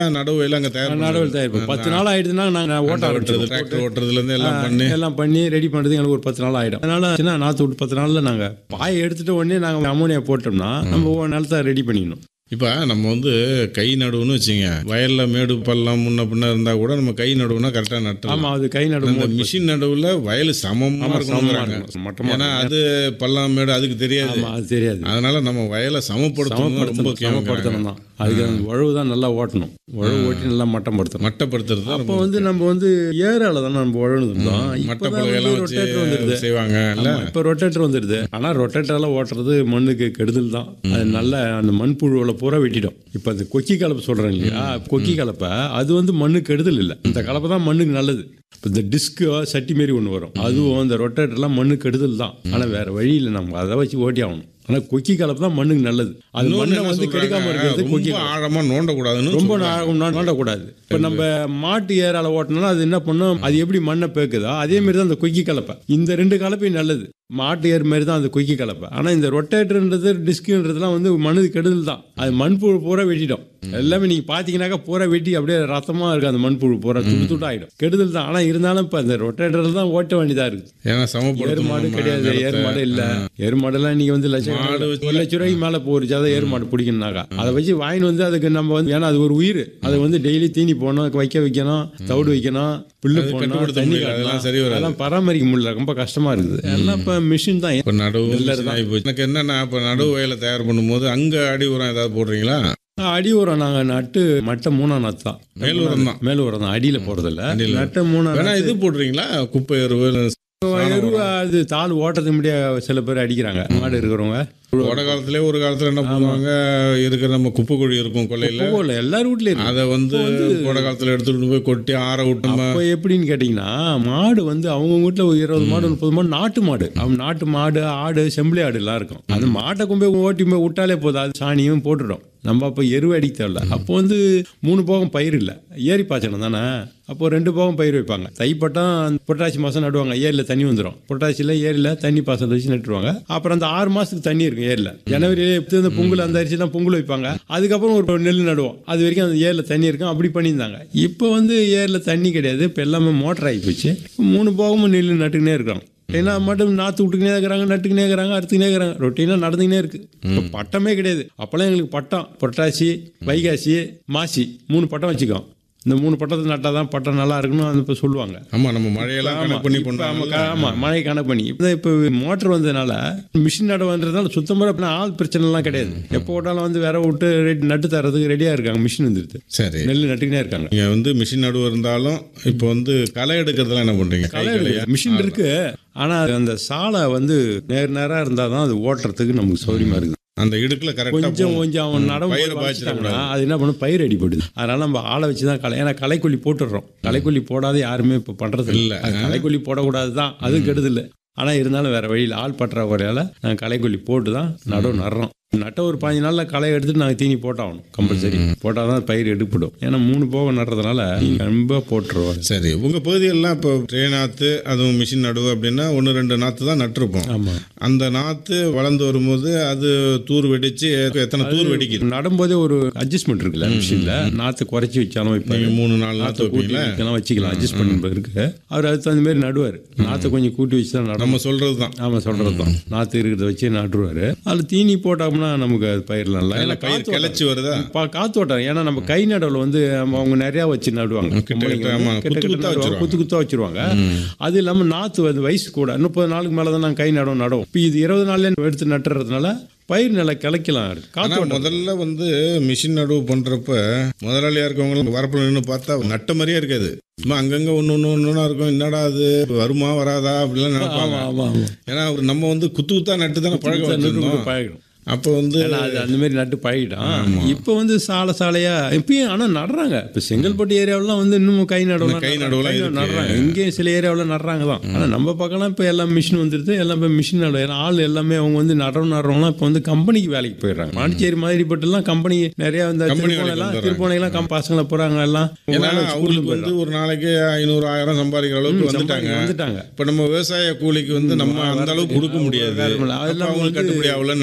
நடவு எல்லாம் அங்கே தயார் நடவல் தயாரிப்போம் பத்து நாள் ஆயிடுதுன்னா நாங்கள் ஓட்ட ஓட்டுறது ஆரம்பிச்சிடுவோம் டிராக்டர் ஓட்டுறதுலேருந்து எல்லாம் பண்ணி எல்லாம் பண்ணி ரெடி பண்ணுறது எங்களுக்கு ஒரு பத்து நாள் ஆகிடும் அதனால சின்ன நாற்று விட்டு பத்து நாளில் நாங்கள் பாயை எடுத்துட்டு உடனே நாங்கள் அமோனியா போட்டோம்னா நம்ம ஒரு நிலத்தை ரெடி பண்ணிடணும் இப்போ நம்ம வந்து கை நடுவுன்னு வச்சுங்க வயல்ல மேடு பள்ளம் முன்ன பின்ன இருந்தா கூட நம்ம கை நடுவுனா கரெக்டாக நட்டுலாம் ஆமாம் அது கை இந்த நடுவோம் மிஷின் நடுவுல வயல் சமமா இருக்கணுங்கிறாங்க மட்டமாக ஏன்னா அது பள்ளம் மேடு அதுக்கு தெரியாது ஆமாம் அது தெரியாது அதனால நம்ம வயலை சமப்படுத்தணும் ரொம்ப சமப்படுத்தணும் முக்கியம் சமப்படுத்தணும் தான் அதுக்கு அந்த உழவு தான் நல்லா ஓட்டணும் உழவு ஓட்டி நல்லா மட்டப்படுத்தணும் மட்டப்படுத்துறது தான் அப்போ வந்து நம்ம வந்து ஏரால தான் நம்ம உழவு இருந்தோம் மட்ட இப்போ பலகையெல்லாம் ரொட்டேட்டர் வந்துடுது வச்சு செய்வாங்க இல்ல ஆமா, இப்போ ரொட்டேட்டர் வந்துடுது ஆனால் ரொட்டேட்டரெல்லாம் ஓட்டுறது மண்ணுக்கு கெடுதல் தான் அது நல்ல அந்த மண்புழுவில் பூரா வெட்டிடும் இப்போ அந்த கொக்கி கலப்பை சொல்கிறேன் இல்லையா கொக்கி கலப்பை அது வந்து மண்ணுக்கு கெடுதல் இல்லை இந்த கலப்பை தான் மண்ணுக்கு நல்லது இப்போ இந்த டிஸ்க்கு சட்டி மாரி ஒன்று வரும் அதுவும் அந்த ரொட்டேட்டர்லாம் மண்ணுக்கு கெடுதல் தான் ஆனால் வேற வழி இல்லை நம்ம அதை வச்சு ஓட்டி ஆகணும் ஆனால் கொக்கி கலப்பு தான் மண்ணுக்கு நல்லது அது இன்னொன்னு மண்ணை என்ன வந்து கெடுக்காம சொல்றாங்க, இருக்கிறது கொக்கி ரொம்ப ஆழமா நோண்டக்கூடாதுன்னு ரொம்ப சொல்றாங்க. நா- நோண்டக்கூடாது இப்போ நம்ம மாட்டு ஏறால ஓட்டினா அது என்ன பண்ணும் அது எப்படி மண்ணை பேக்குதோ அதே மாதிரி தான் அந்த கொக்கி கலப்பை இந்த ரெண்டு கலப்பையும் நல்லது மாட்டு ஏர் மாதிரி தான் அந்த கொக்கி கலப்பை ஆனால் இந்த ரொட்டேட்டர்ன்றது டிஸ்குன்றதுலாம் வந்து மண்ணுக்கு கெடுதல் தான் அது மண்புழு பூரா வெட்டிடும் எல்லாமே நீங்கள் பார்த்தீங்கன்னாக்கா பூரா வெட்டி அப்படியே ரத்தமாக இருக்கும் அந்த மண்புழு பூரா துண்டு துண்டு ஆகிடும் கெடுதல் தான் ஆனால் இருந்தாலும் இப்போ அந்த ரொட்டேட்டரில் தான் ஓட்ட வேண்டியதாக இருக்குது ஏன்னா ஏர் சமப்படுத்தணும் மாடு நம்ம கிடையாது நிலத்தை. ஏர் மாடு இல்ல ஏர் மாடெல்லாம் நீங்க வந்து லட்சம் மாடு ஒரு லட்ச ரூபாய்க்கு மேல போரிச்சு அதை ஏர் மாடு பிடிக்கணும்னாக்கா அதை வச்சு வாங்கிட்டு வந்து அதுக்கு நம்ம வந்து ஏன்னா அது ஒரு உயிர் அதை வந்து டெய்லி தீனி போடணும் அதுக்கு வைக்க வைக்கணும் தவிடு வைக்கணும் புல்லு போடணும் கட்டுப்படுத்த தண்ணி முடியல, அதெல்லாம் காட்டணும் சரி வராது. அதெல்லாம் பராமரிக்க முடியல ரொம்ப கஷ்டமா இருக்குது எல்லாம் இப்ப மிஷின் தான் இப்போ நடுவு machine ஆகி போச்சு. எனக்கு என்னன்னா இப்போ நடுவு வயலை தயார் பண்ணும்போது அங்க அடி உரம் ஏதாவது போடுறீங்களா அடி உரம் நாங்க நட்டு மட்டை மூணா நாத்து தான் மேல் உரம் தான் மேல் உரம் தான் அடியில போறதில்ல நட்டை மூணா வேணா இது போடுறீங்களா குப்பை எருவு எருவா அது தாள் ஓட்டத்துக்கு முடியாது சில பேர் அடிக்கிறாங்க மாடு இருக்கிறவங்க கோடை காலத்திலே ஒரு காலத்துல என்ன பண்ணுவாங்க இருக்கிற நம்ம குப்பை குழி இருக்கும் கொல்லையில போகல எல்லார் வீட்லயும் இருக்கு அதை வந்து கோடை காலத்துல எடுத்துட்டு போய் கொட்டி ஆற விட்டோம் இப்போ எப்படின்னு கேட்டிங்கன்னா மாடு வந்து அவங்க வீட்டில் ஒரு இருபது மாடு முப்பது மாடு நாட்டு மாடு அவங்க நாட்டு மாடு ஆடு செம்பிளி ஆடு எல்லாம் இருக்கும் அந்த மாட்டை கொண்டு போய் ஓட்டி போய் விட்டாலே போதும் அது சாணியும் போட்டுடும் நம்ம அப்போ எருவு அடிக்க தேவையில்ல அப்போ வந்து மூணு போகம் பயிர் இல்லை ஏரி பாய்ச்சணும் தானே அப்போ ரெண்டு போகம் பயிர் வைப்பாங்க தைப்பட்டம் புரட்டாசி மாதம் நடுவாங்க ஏரியில் தண்ணி வந்துடும் புரட்டாசியில் ஏரியில் தண்ணி பாசனம் வச்சு நட்டுருவாங்க அப்புறம் அந்த ஆறு மாதத்துக்கு தண்ணி இருக்கும் ஏரியில் ஜனவரியிலே இந்த பொங்கல் அந்த அரிசிலாம் பொங்கல் வைப்பாங்க அதுக்கப்புறம் ஒரு நெல் நடுவோம் அது வரைக்கும் அந்த ஏரியில் தண்ணி இருக்கும் அப்படி பண்ணியிருந்தாங்க இப்போ வந்து ஏரியில் தண்ணி கிடையாது இப்போ எல்லாமே மோட்டர் ஆகி போச்சு மூணு போகமும் நெல் நட்டுக்கினே இருக்கிறோம் ஏன்னா மட்டும் நாற்று விட்டுக்கினே இருக்கிறாங்க நட்டுக்கினே இருக்கிறாங்க அறுத்துக்கினே இருக்கிறாங்க ரொட்டீனாக நடந்துக்கினே இருக்கு இப்போ பட்டமே கிடையாது அப்போல்லாம் எங்களுக்கு பட்டம் புரட்டாசி வைகாசி மாசி மூணு பட்டம் வச்சுக்கோம் இந்த மூணு பட்டத்தை நட்டால் தான் பட்டம் நல்லா இருக்கணும் அது இப்போ சொல்லுவாங்க ஆமா நம்ம மழையெல்லாம் கணக்கு பண்ணி இப்ப ஆமா, பண்ணுவாங்க க- ஆமா மழை கணக்கு பண்ணி இப்போ இப்போ மோட்டர் வந்ததுனால மிஷின் நடவுன்றதுனால சுத்தமாக இப்போ ஆள் பிரச்சனைலாம் கிடையாது எப்போ விட்டாலும் வந்து விர விட்டு ரெடி நட்டு தரதுக்கு ரெடியாக இருக்காங்க மிஷின் வந்துடுது சரி நெல் நட்டுக்கினே இருக்காங்க நீங்க வந்து மிஷின் நடுவு இருந்தாலும் இப்போ வந்து களை எடுக்கிறதுலாம் என்ன பண்றீங்க கை களையா மிஷின் இருக்கு ஆனால் அந்த சாலை வந்து நேர் நேராக இருந்தால் தான் அது ஓட்டுறதுக்கு நமக்கு சௌரியமா இருக்குது அந்த இடுக்குல கரெக்டா கொஞ்சம் கொஞ்சம் அவன் நடவு பயிரை வச்சுட்டாங்கன்னா அது என்ன பண்ணும் பயிர் அடிபடுது அதனால நம்ம ஆளை வச்சு தான் களை ஏன்னா களைக்கொல்லி போட்டுடுறோம் களைக்கொல்லி போடாத யாருமே இப்போ பண்றது இல்ல. இல்லை அது களைக்கொல்லி போடக்கூடாது தான் அது கெடுதல் ஆனால் இருந்தாலும் வேற வழியில் ஆள் பற்றாக்குறையால நாங்கள் களைக்கொல்லி போட்டு தான் நடவு நடுறோம் நட்ட ஒரு பாஞ்சு நாளில் களை எடுத்துட்டு நாங்கள் தீனி போட்டாகணும் கம்பல்சரி போட்டால் தான் பயிர் எடுப்படும் ஏன்னா மூணு போக நடுறதுனால ரொம்ப போட்டுருவோம் சரி உங்க பகுதியெல்லாம் இப்போ ட்ரே நாத்து அதுவும் மிஷின் நடுவு அப்படின்னா ஒன்று ரெண்டு நாத்து தான் நட்டிருப்போம் ஆமாம் அந்த நாத்து வளர்ந்து வரும்போது அது தூர் வெடிச்சு எத்தனை தூர் வெடிக்குது நடும்போதே ஒரு அட்ஜஸ்ட்மெண்ட் இருக்குல்ல மிஷினில் நாற்று குறைச்சி வச்சாலும் வைப்பாங்க நீங்க மூணு நாலு நாத்து கூட்டி வைப்பீங்களா வைக்கலாம் வச்சுக்கலாம் அட்ஜஸ்ட் பண்ணி இருக்கு அவர் அதுக்கு தகுந்த மாதிரி நடுவார் நாற்றை கொஞ்சம் கூட்டி வச்சு தான் நட நம்ம சொல்றது தான் ஆமாம் சொல்கிறது தான் நாற்று இருக்கிறத வச்சு நட்டுருவார் அதில் தீனி போட்டோம்னா நமக்கு அது பயிரெலாம் இல்லை ஏன்னா பயிர் காற்று கிளச்சி வருதா பா காத்து ஓட்டம் ஏன்னா நம்ம கை நடவில் வந்து நம்ம அவங்க நிறையா வச்சு நடுவாங்க கிட்ட பொம்பளைங்க வந்து ஆமா, கிட்ட குத்து கிட்ட குத்தா நடுவாங்க, வச்சிருவாங்க. குத்து குத்தா வச்சிருவாங்க அது இல்லாமல் நாற்று வந்து வயசு கூட முப்பது நாளுக்கு மேலே தான் நாங்கள் கை நடவும் நடவும் இப்போ இது இருபது நாள்ல எடுத்து நட்டுறதுனால பயிர் நல்லா கிளைக்கலாம் காற்று ஆனா ஓட்டம் முதல்ல வந்து மிஷின் நடுவு பண்றப்ப முதலாளியா இருக்கவங்க வரப்புல நின்று பார்த்தா நட்ட மாதிரியே இருக்காது சும்மா அங்கங்க ஒன்று ஒன்று ஒன்றுனா இருக்கும் என்னடா அது வருமா வராதா அப்படிலாம் நினைப்பாங்க ஆமாம் ஆமாம் ஆமாம் ஏன்னா அவர் நம்ம வந்து குத்து குத்தா நட்டு தானே பழக வச்சிருந்தோம் பழகணும் அப்போ வந்து ஏன்னா அது அந்த மாதிரி நட்டு பழகிட்டான் இப்போ வந்து சாலை சாலையா இப்பயும் ஆனால் நடுறாங்க இப்போ செங்கல்பட்டு ஏரியாவெல்லாம் வந்து இன்னும் கை நடவுலாம் கை நடுவுலாம் இருக்கு. நடுறாங்க இங்கேயும் சில ஏரியாவில் நடுறாங்க தான் ஆனால் நம்ம பக்கம்லாம் இப்போ எல்லாம் மிஷின் வந்துடுது எல்லாம் இப்போ மிஷின் நடுவு ஏன்னா ஆள் எல்லாமே அவங்க வந்து நடவு நடுறவங்களாம் இப்போ வந்து கம்பெனிக்கு வேலைக்கு போயிடுறாங்க பாண்டிச்சேரி மாதிரி பட்டுலாம் கம்பெனி நிறைய இந்த கம்பெனி திருப்போணம் வேலைக்கு எல்லாம் வந்துடுறாங்க. திருப்போணையெல்லாம் கம் பசங்களை போகிறாங்க எல்லாம் ஏன்னா வேலை ஸ்கூலுக்கு அவங்களுக்கு வந்து ஒரு நாளைக்கு ஐநூறு ஆயிரம் சம்பாதிக்கிற அளவுக்கு வந்துட்டாங்க வந்துட்டாங்க இப்போ நம்ம விவசாய கூலிக்கு வந்து நம்ம அந்த அளவுக்கு கொடுக்க முடியாது வேற ஒண்ணும் இல்ல. அப்ப அதெல்லாம் அவங்களுக்கு வந்து- கட்டுப்படி ஆகலன்னு நினைக்கிறாங்க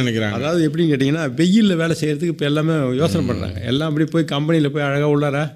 அதாவது எப்படின்னு கேட்டிங்கன்னா வெயிலில் வேலை செய்கிறதுக்கு இப்போ எல்லாமே யோசனை பண்ணுறாங்க எல்லாம் அப்படி போய் கம்பெனியில் போய் அழகாக உள்ளார